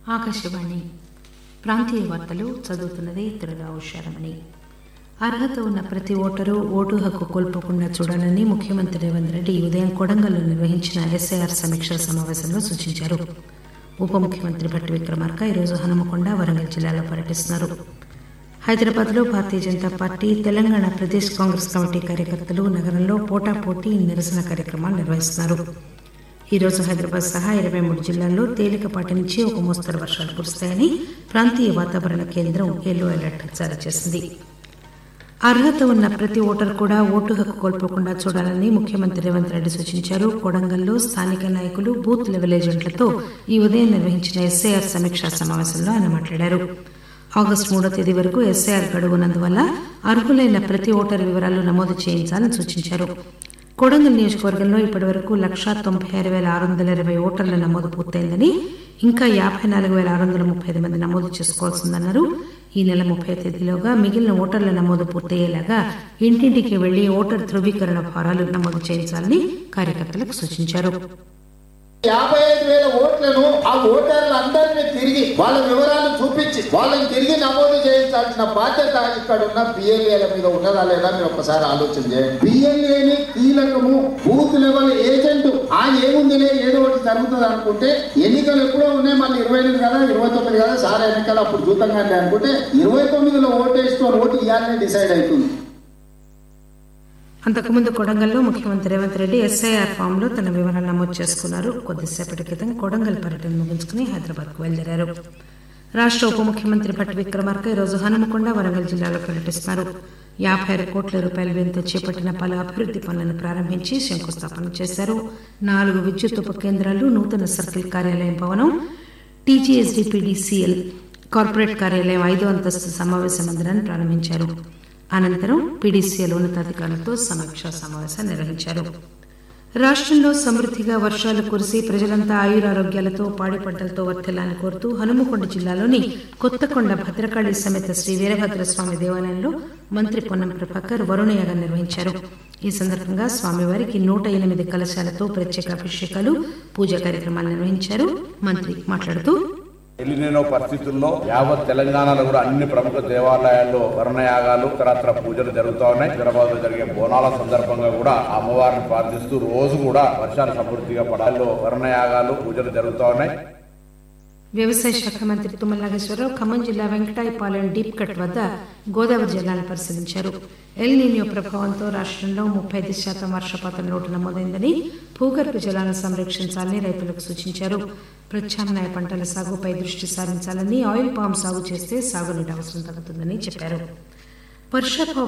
ఆకాశవాణి ప్రాంతీయ వార్తలు చదువుతున్నది త్రిరావు ఉషారమణి అర్హత ఉన్న ప్రతి ఓటరు ఓటు హక్కు కోల్పోకుండా చూడాలని ముఖ్యమంత్రి రేవంత్ రెడ్డి ఈ ఉదయం కొడంగల్లో నిర్వహించిన ఎస్ఐఆర్ సమీక్షా సమావేశంలో సూచించారు ఉప ముఖ్యమంత్రి భట్టి విక్రమార్క ఈరోజు హనుమకొండ వరంగల్ జిల్లాలో పర్యటిస్తున్నారు హైదరాబాద్లో Bharatiya Janata Party Telangana Pradesh Congress committee కార్యకర్తలు నగరంలో పోటాపోటీ నిరసన కార్యక్రమాలు నిర్వహిస్తున్నారు ఈ రోజు హైదరాబాద్ సహా ఇరవై మూడు జిల్లాల్లో తేలికపాటి నుంచి ఒక మోస్తరు వర్షాలు కురుస్తాయని ప్రాంతీయ వాతావరణ కేంద్రం ఎల్లో అలర్ట్ జారీ చేసింది అర్హత ఉన్న ప్రతి ఓటరు కూడా ఓటు హక్కు కోల్పోకుండా చూడాలని ముఖ్యమంత్రి రేవంత్ రెడ్డి సూచించారు కొడంగల్లో స్థానిక నాయకులు బూత్ లెవెల్ ఏజెంట్లతో ఈ ఉదయం నిర్వహించిన ఎస్ఐఆర్ సమీక్షా సమావేశంలో ఆయన మాట్లాడారు ఆగస్టు మూడో తేదీ వరకు ఎస్ఐఆర్ గడువున్నందువల్ల అర్హులైన ప్రతి ఓటరు వివరాలు నమోదు చేయించాలని సూచించారు కొడంగల్ నియోజకవర్గంలో ఇప్పటి వరకు లక్షా తొంభై ఆరు వేల ఆరు వందల ఇరవై ఓటర్ల నమోదు పూర్తయిందని ఇంకా యాభై నాలుగు వేల ఆరు వందల ముప్పై ఐదు మంది నమోదు చేసుకోవాల్సిందన్నారు ఈ నెల ముప్పై తేదీలోగా మిగిలిన ఓటర్ల నమోదు పూర్తయ్యేలాగా ఇంటింటికి వెళ్లి ఓటర్ ధృవీకరణ ఫారాలు నమోదు చేయించాలని కార్యకర్తలకు సూచించారు యాభై ఐదు వేల ఓట్లను ఆ ఓటర్లందరినీ తిరిగి వాళ్ళ వివరాలు చూపించి వాళ్ళని తిరిగి నమోదు చేయించాల్సిన బాధ్యత ఇక్కడ ఉన్న పిఎల్ఏల మీద ఉన్నదా లేదా మీరు ఒకసారి ఆలోచన చేయండి పిఎల్ఏని కీలకము బూత్ లెవెల్ ఏజెంట్ ఆ ఏముందిలే ఏదో ఒకటి జరుగుతుంది అనుకుంటే ఎన్నికలు ఎప్పుడో ఉన్నాయి మళ్ళీ ఇరవై ఎనిమిది కదా ఇరవై తొమ్మిది కదా సార్ ఎన్నికలు అప్పుడు చూద్దాం కానీ అనుకుంటే ఇరవై తొమ్మిదిలో ఓటు వేసుకొని ఓటు ఇవ్వాలని డిసైడ్ అవుతుంది అంతకుముందు కొడంగల్లో ముఖ్యమంత్రి రేవంత్ రెడ్డి ఎస్ఐఆర్ ఫామ్ లో తన వివరాలు నమోదు చేసుకున్నారు కొద్దిసేపటి క్రితం కొడంగల్ పర్యటన ముగించుకుని హైదరాబాద్ కు బయలుదేరారు రాష్ట్ర ఉప ముఖ్యమంత్రి భట్టి విక్రమార్క ఈరోజు హనుమకొండ వరంగల్ జిల్లాలో పర్యటిస్తున్నారు యాభై ఆరు కోట్ల రూపాయల వ్యయంతో చేపట్టిన పలు అభివృద్ది పనులను ప్రారంభించి శంకుస్థాపన చేశారు నాలుగు విద్యుత్ ఉప కేంద్రాలు నూతన సర్కిల్ కార్యాలయం భవనం టీజీఎస్డీపీడీసీఎల్ కార్పొరేట్ కార్యాలయం ఐదో అంతస్తు సమావేశ మందిరాన్ని ప్రారంభించారు అనంతరం పీడీసీఎల్ ఉన్నతాధికారులతో సమీక్షా సమావేశం నిర్వహించారు రాష్ట్రంలో సమృద్దిగా వర్షాలు కురిసి ప్రజలంతా ఆయురారోగ్యాలతో పాడి పంటలతో వర్తిల్లాలని కోరుతూ హనుమకొండ జిల్లాలోని కొత్తకొండ భద్రకాళి సమేత శ్రీ వీరభద్రస్వామి దేవాలయంలో మంత్రి పొన్నం ప్రభాకర్ వరుణయాగం నిర్వహించారు ఈ సందర్భంగా స్వామివారికి నూట ఎనిమిది కలశాలతో ప్రత్యేక అభిషేకాలు పూజా కార్యక్రమాలు నిర్వహించారు మంత్రి మాట్లాడుతూ ఎలినో పరిస్థితుల్లో యావత్ తెలంగాణలో కూడా అన్ని ప్రముఖ దేవాలయాల్లో వర్ణయాగాలు ఇతరత్ర పూజలు జరుగుతూ ఉన్నాయి హైదరాబాద్ లో జరిగే బోనాల సందర్భంగా కూడా అమ్మవారిని ప్రార్థిస్తూ రోజు కూడా వర్షాలు సమృద్ధిగా పడాలో వర్ణయాగాలు పూజలు జరుగుతూ ఉన్నాయి వ్యవసాయ శాఖ మంత్రి తుమ్మల నాగేశ్వరరావు ఖమ్మం జిల్లా వెంకటాయపాలెం డీప్ కట్ వద్ద గోదావరి జలాలను పరిశీలించారు ఎల్ నీనియో ప్రభావంతో రాష్ట్రంలో ముప్పై ఐదు శాతం వర్షపాతం లోటు నమోదైందని భూగర్భ జలాలను సంరక్షించాలని రైతులకు సూచించారు ప్రత్యామ్నాయ పంటల సాగుపై దృష్టి సారించాలని ఆయిల్ పామ్ సాగు చేస్తే సాగునీటి అవసరం తగ్గుతుందని చెప్పారు వర్షాభావ